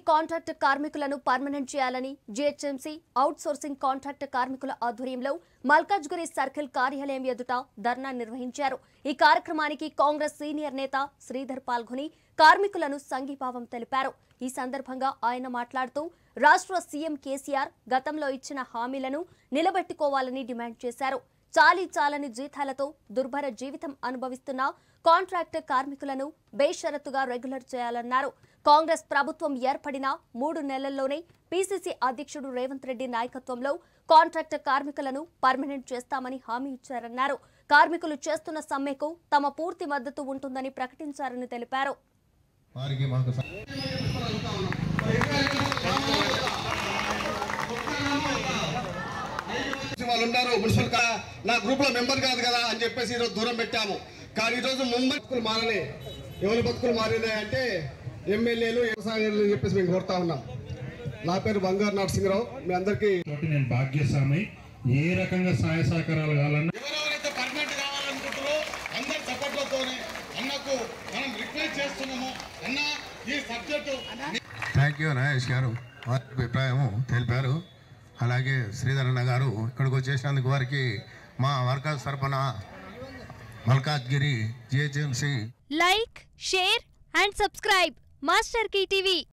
contract కార్మికులను permanent చేయాలని GHMC out sourcing contract కార్మికుల ఆధ్వర్యంలో మల్కాజ్గిరి సర్కిల్ కార్యాలయం ఎదుట ధర్నా నిర్వహించారు ఈ కార్యక్రమానికి కాంగ్రెస్ సీనియర్ నేత శ్రీధర్ పాల్గొని కార్మికులను సంఘీభావం తెలిపారు ఈ సందర్భంగా ఆయన మాట్లాడుతూ రాష్ట్ర సీఎం కేసీఆర్ గతంలో ఇచ్చిన హామీలను నిలబెట్టుకోవాలని డిమాండ్ చేశారు చాలీ చాలని జీతాలతో దుర్భర జీవితం అనుభవిస్తున్న కాంట్రాక్ట్ కార్మికులను బేషరతుగా రెగ్యులర్ చేయాలన్నారు కాంగ్రెస్ ప్రభుత్వం ఏర్పడిన మూడు నెలల్లోనే పీసీసీ అధ్యక్షుడు రేవంత్ రెడ్డి నాయకత్వంలో కాంట్రాక్ట్ కార్మికులను పర్మనెంట్ చేస్తామని హామీ ఇచ్చారన్నారు కార్మికులు చేస్తున్న సమ్మెకు తమ పూర్తి మద్దతు ఉంటుందని ప్రకటించారని తెలిపారు వారికి మాకు స- వాళ్ళు ఉన్నారు మున్సిపల్ కా- నా గ్రూప్ లో మెంబర్ కాదు కదా అని చెప్పేసి ఈరోజు దూరం పెట్టాము కానీ ఈరోజు ముంబై బతుకులు మారలే ఎవరి బతుకులు మారినాయి అంటే ఎమ్మెల్యేలు వ్యవసాయాలు చెప్పేసి మేము కోరుతా ఉన్నాం నా పేరు బంగారు నరసింహరావు మీ అందరికీ తోటి నేను భాగ్యస్వామి ఏ రకంగా సహాయ సహకారాలు కావాలన్నా ఎవరెవరైతే పర్మనెంట్ కావాలనుకుంటారో అందరి సపోర్ట్లతోనే అన్నకు మనం రిక్వెస్ట్ చేస్తున్నాము అన్న ఈ సబ్జెక్టు థ్యాంక్ యూ నాగేష్ గారు వారి అభిప్రాయము తెలిపారు అలాగే శ్రీధరన్న గారు ఇక్కడికి వచ్చేసినందుకు వారికి మా వర్కర్స్ తరపున Malkajgiri GHMC like share and subscribe master TV